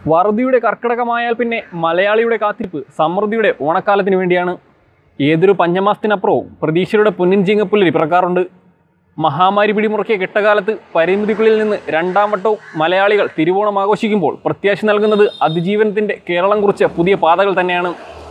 വറുതിയുടെ കർക്കിടകമായാൽ പിന്നെ മലയാളിയുടെ കാത്തിരിപ്പ് സമൃദ്ധിയുടെ ഓണക്കാലത്തിന് വേണ്ടിയാണ് ഏതൊരു പഞ്ഞമാസത്തിനപ്പുറവും പ്രതീക്ഷയുടെ പൊന്നിൻ ചിങ്ങപ്പുല്ലരി പിറക്കാറുണ്ട് മഹാമാരി പിടിമുറുക്കിയ കെട്ടകാലത്ത് പരിമിതിക്കുള്ളിൽ നിന്ന് രണ്ടാം വട്ടവും മലയാളികൾ തിരുവോണം ആഘോഷിക്കുമ്പോൾ പ്രത്യാശ നൽകുന്നത് അതിജീവനത്തിൻ്റെ കേരളം കുറിച്ച പുതിയ പാതകൾ തന്നെയാണ്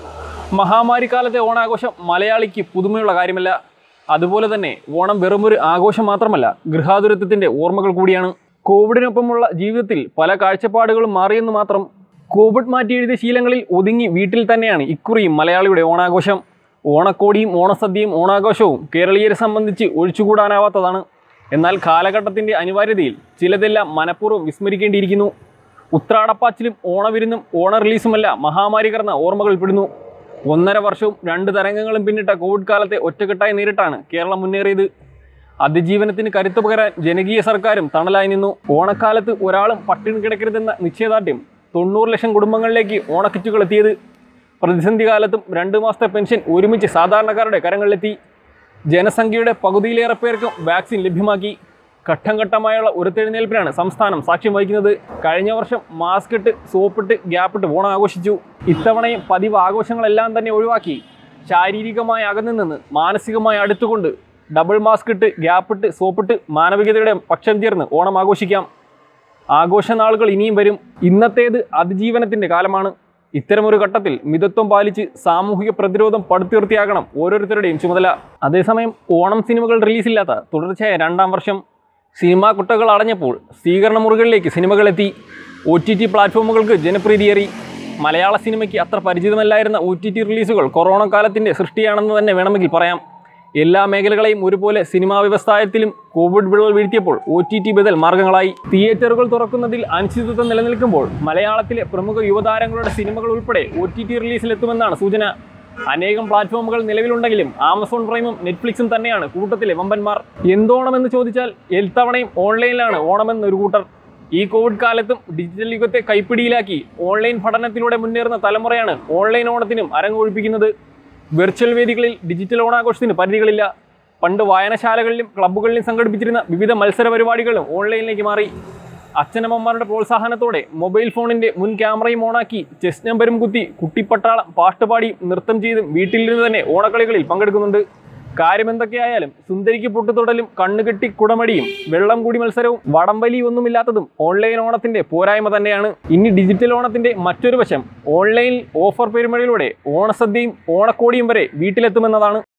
മഹാമാരി കാലത്തെ ഓണാഘോഷം മലയാളിക്ക് പുതുമയുള്ള കാര്യമല്ല അതുപോലെ തന്നെ ഓണം വെറുമൊരു ആഘോഷം മാത്രമല്ല ഗൃഹാതുരത്വത്തിൻ്റെ ഓർമ്മകൾ കൂടിയാണ് കോവിഡിനൊപ്പമുള്ള ജീവിതത്തിൽ പല കാഴ്ചപ്പാടുകളും മാറിയെന്ന് മാത്രം കോവിഡ് മാറ്റി എഴുതിയ ശീലങ്ങളിൽ ഒതുങ്ങി വീട്ടിൽ തന്നെയാണ് ഇക്കുറിയും മലയാളിയുടെ ഓണാഘോഷം ഓണക്കോടിയും ഓണസദ്യയും ഓണാഘോഷവും കേരളീയരെ സംബന്ധിച്ച് ഒഴിച്ചുകൂടാനാവാത്തതാണ് എന്നാൽ കാലഘട്ടത്തിൻ്റെ അനിവാര്യതയിൽ ചിലതെല്ലാം മനഃപൂർവ്വം വിസ്മരിക്കേണ്ടിയിരിക്കുന്നു ഉത്രാടപ്പാച്ചിലും ഓണവിരുന്നും ഓണ റിലീസുമല്ല മഹാമാരി കടന്ന ഓർമ്മകൾ പെടുന്നു ഒന്നര വർഷവും രണ്ട് തരംഗങ്ങളും പിന്നിട്ട കോവിഡ് കാലത്തെ ഒറ്റക്കെട്ടായി നേരിട്ടാണ് കേരളം മുന്നേറിയത് അതിജീവനത്തിന് കരുത്തു പകരാൻ ജനകീയ സർക്കാരും തണലായി നിന്നു ഓണക്കാലത്ത് ഒരാളും പട്ടിണി കിടക്കരുതെന്ന നിശ്ചയദാർഢ്യം തൊണ്ണൂറ് ലക്ഷം കുടുംബങ്ങളിലേക്ക് ഓണക്കിറ്റുകൾ എത്തിയത് പ്രതിസന്ധി കാലത്തും രണ്ട് മാസത്തെ പെൻഷൻ ഒരുമിച്ച് സാധാരണക്കാരുടെ കരങ്ങളിലെത്തി ജനസംഖ്യയുടെ പകുതിയിലേറെ പേർക്കും വാക്സിൻ ലഭ്യമാക്കി ഘട്ടം ഘട്ടമായുള്ള ഉരുത്തെഴുന്നേൽപ്പിനാണ് സംസ്ഥാനം സാക്ഷ്യം വഹിക്കുന്നത് കഴിഞ്ഞ വർഷം മാസ്ക് ഇട്ട് സോപ്പിട്ട് ഗ്യാപ്പിട്ട് ഓണം ആഘോഷിച്ചു ഇത്തവണയും പതിവ് ആഘോഷങ്ങളെല്ലാം തന്നെ ഒഴിവാക്കി ശാരീരികമായി അകന്നു നിന്ന് മാനസികമായി അടുത്തുകൊണ്ട് ഡബിൾ മാസ്ക് ഇട്ട് ഗ്യാപ്പിട്ട് സോപ്പിട്ട് മാനവികതയുടെ പക്ഷം ചേർന്ന് ഓണം ആഘോഷിക്കാം ആഘോഷ നാളുകൾ ഇനിയും വരും ഇന്നത്തേത് അതിജീവനത്തിൻ്റെ കാലമാണ് ഇത്തരമൊരു ഘട്ടത്തിൽ മിതത്വം പാലിച്ച് സാമൂഹിക പ്രതിരോധം പടുത്തുയർത്തിയാകണം ഓരോരുത്തരുടെയും ചുമതല അതേസമയം ഓണം സിനിമകൾ റിലീസില്ലാത്ത തുടർച്ചയായ രണ്ടാം വർഷം സിനിമാ കുട്ടകൾ അടഞ്ഞപ്പോൾ സ്വീകരണ മുറികളിലേക്ക് സിനിമകൾ എത്തി ഒ ടി ടി പ്ലാറ്റ്ഫോമുകൾക്ക് ജനപ്രീതിയേറി മലയാള സിനിമയ്ക്ക് അത്ര പരിചിതമല്ലായിരുന്ന ഒ ടി ടി റിലീസുകൾ കൊറോണ കാലത്തിൻ്റെ സൃഷ്ടിയാണെന്ന് തന്നെ വേണമെങ്കിൽ പറയാം എല്ലാ മേഖലകളെയും ഒരുപോലെ സിനിമാ വ്യവസായത്തിലും കോവിഡ് വിള്ളൽ വീഴ്ത്തിയപ്പോൾ ഒ ടി ടി ബദൽ മാർഗങ്ങളായി തിയേറ്ററുകൾ തുറക്കുന്നതിൽ അനിശ്ചിതത്വം നിലനിൽക്കുമ്പോൾ മലയാളത്തിലെ പ്രമുഖ യുവതാരങ്ങളുടെ സിനിമകൾ ഉൾപ്പെടെ ഒ ടി ടി റിലീസിലെത്തുമെന്നാണ് സൂചന അനേകം പ്ലാറ്റ്ഫോമുകൾ നിലവിലുണ്ടെങ്കിലും ആമസോൺ പ്രൈമും നെറ്റ്ഫ്ലിക്സും തന്നെയാണ് കൂട്ടത്തിലെ വമ്പന്മാർ എന്തോണമെന്ന് ചോദിച്ചാൽ എത്തവണയും ഓൺലൈനിലാണ് ഓണമെന്നൊരു കൂട്ടർ ഈ കോവിഡ് കാലത്തും ഡിജിറ്റൽ യുഗത്തെ കൈപ്പിടിയിലാക്കി ഓൺലൈൻ പഠനത്തിലൂടെ മുന്നേറുന്ന തലമുറയാണ് ഓൺലൈൻ ഓണത്തിനും അരങ്ങൊഴിപ്പിക്കുന്നത് വെർച്വൽ വേദികളിൽ ഡിജിറ്റൽ ഓണാഘോഷത്തിന് പരിധികളില്ല പണ്ട് വായനശാലകളിലും ക്ലബ്ബുകളിലും സംഘടിപ്പിച്ചിരുന്ന വിവിധ മത്സര പരിപാടികളും ഓൺലൈനിലേക്ക് മാറി അച്ഛനമ്മമാരുടെ പ്രോത്സാഹനത്തോടെ മൊബൈൽ ഫോണിന്റെ മുൻ ക്യാമറയും ഓണാക്കി ചെസ് നമ്പരും കുത്തി കുട്ടിപ്പട്ടാളം പാട്ടുപാടിയും നൃത്തം ചെയ്തും വീട്ടിലിരുന്ന് തന്നെ ഓണക്കളികളിൽ പങ്കെടുക്കുന്നുണ്ട് കാര്യമെന്തൊക്കെയായാലും സുന്ദരിക്ക് പൊട്ടുതൊടലും കണ്ണുകെട്ടി കുടമടിയും വെള്ളം കൂടി മത്സരവും വടംവലിയും ഒന്നുമില്ലാത്തതും ഓൺലൈൻ ഓണത്തിന്റെ പോരായ്മ തന്നെയാണ് ഇനി ഡിജിറ്റൽ ഓണത്തിന്റെ മറ്റൊരു വശം ഓൺലൈൻ ഓഫർ പെരുമഴയിലൂടെ ഓണസദ്യയും ഓണക്കോടിയും വരെ വീട്ടിലെത്തുമെന്നതാണ്